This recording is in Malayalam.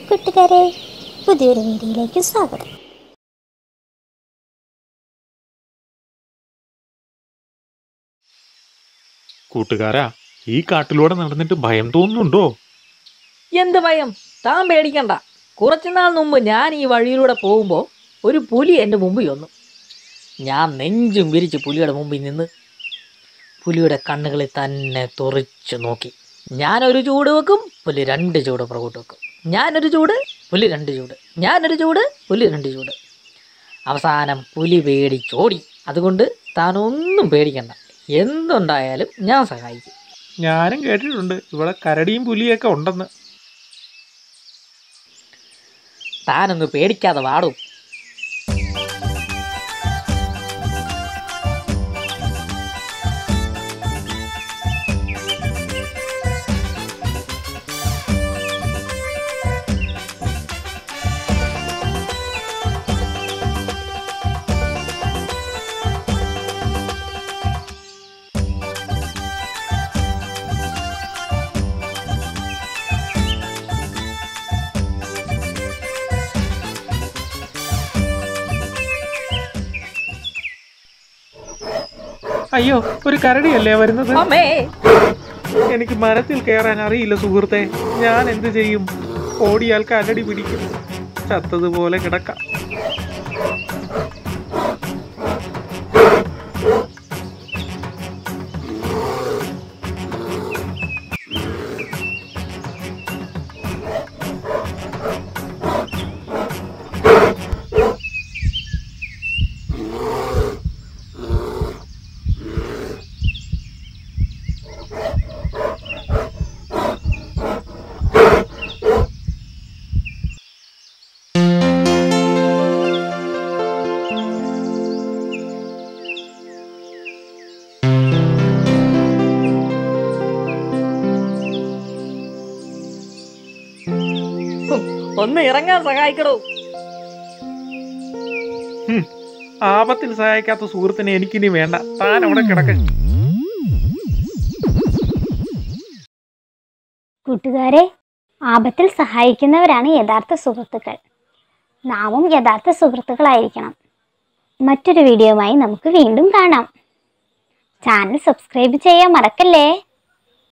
കൂട്ടുകാരെ പുതിയൊരു വീഡിയോയിലേക്ക് സ്വാഗതം കൂട്ടുകാരാ ഈ കാട്ടിലൂടെ നടന്നിട്ട് ഭയം തോന്നുന്നുണ്ടോ എന്ത് ഭയം താൻ പേടിക്കണ്ട കുറച്ചുനാൾ മുമ്പ് ഞാൻ ഈ വഴിയിലൂടെ പോകുമ്പോൾ ഒരു പുലി എൻ്റെ മുമ്പിൽ വന്നു ഞാൻ നെഞ്ചും വിരിച്ച് പുലിയുടെ മുമ്പിൽ നിന്ന് പുലിയുടെ കണ്ണുകളിൽ തന്നെ തുറച്ചു നോക്കി ഞാനൊരു ചൂട് വെക്കും പുലി രണ്ട് ചൂട് പുറകോട്ട് വെക്കും ഞാനൊരു ചൂട് പുലി രണ്ട് ചൂട് ഞാനൊരു ചൂട് പുലി രണ്ട് ചൂട് അവസാനം പുലി പേടിച്ചോടി അതുകൊണ്ട് താൻ ഒന്നും പേടിക്കണ്ട എന്തുണ്ടായാലും ഞാൻ സഹായിക്കും ഞാനും കേട്ടിട്ടുണ്ട് ഇവിടെ കരടിയും പുലിയൊക്കെ ഉണ്ടെന്ന് താനൊന്ന് പേടിക്കാതെ വാടും അയ്യോ ഒരു കരടിയല്ലേ വരുന്നത് അമ്മേ എനിക്ക് മരത്തിൽ കയറാൻ അറിയില്ല സുഹൃത്തെ ഞാൻ എന്ത് ചെയ്യും ഓടിയാൽ കരടി പിടിക്കും ചത്തതുപോലെ കിടക്കാം ഒന്ന് ഇറങ്ങാൻ സഹായിക്കണോ ഹും, ആപത്തിൽ സഹായിക്കാത്ത സുഹൃത്തിനെ എനിക്കിനി വേണ്ട താൻ അവിടെ കിടക്ക കൂട്ടുകാരെ ആപത്തിൽ സഹായിക്കുന്നവരാണ് യഥാർത്ഥ സുഹൃത്തുക്കൾ നാമും യഥാർത്ഥ സുഹൃത്തുക്കളായിരിക്കണം മറ്റൊരു വീഡിയോയുമായി നമുക്ക് വീണ്ടും കാണാം ചാനൽ സബ്സ്ക്രൈബ് ചെയ്യാൻ മറക്കല്ലേ